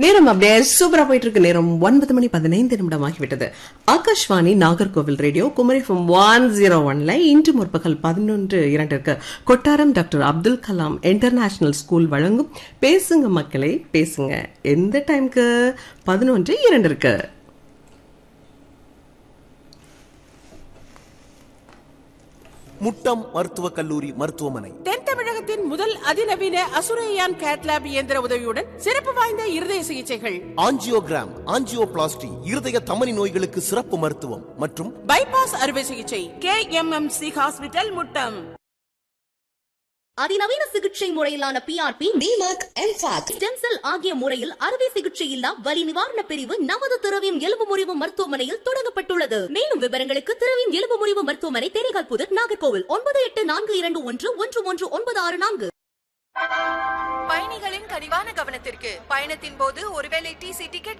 நேரம் அப்படியே சூப்பரா போயிட்டு இருக்கு நேரம் ஒன்பது மணி பதினைந்து நிமிடம் ஆகிவிட்டது Akashvani Nagercoil radio Kumari from one zero ஒன்ல இன்று முற்பகல் பதினொன்று இரண்டிற்கு Kottaram doctor Abdul Kalam international school வழங்கும் பேசுங்க மக்களே பேசுங்க எந்த டைம்க்கு பதினொன்று இரண்டிற்கு முட்டம் மருத்துவக் கல்லூரி மருத்துவமனை தென் தமிழகத்தின் முதல் அதிநவீன அசுரையான் கேட்லாப் இயந்திர உதவியுடன் சிறப்பு வாய்ந்த இருதய சிகிச்சைகள் ஆஞ்சியோகிராம் ஆஞ்சியோபிளாஸ்டி இருதய தமனி நோய்களுக்கு சிறப்பு மருத்துவம் மற்றும் பைபாஸ் அறுவை சிகிச்சை K M M C hospital Muttom அதிநவீன சிகிச்சை முறையிலான பிஆர்பி டிமாக் எம்பாக் ஸ்டெம் செல் ஆகிய முறையில் அறுவை சிகிச்சை இல்லா வலி நிவாரண பிரிவு நமது திரவியம் எலும்பு முறிவு மருத்துவமனையில் தொடங்கப்பட்டுள்ளது மேலும் விவரங்களுக்கு திரவியம் எலும்பு முறிவு மருத்துவமனை தேரைகால் புதர் நாகர்கோவில் ஒன்பது எட்டு நான்கு இரண்டு ஒன்று ஒன்று ஒன்று ஒன்பது ஆறு நான்கு பயணிகளின் கனிவான கவனத்திற்கு பயணத்தின் போது ஒருவேளை டிசி டிக்கெட்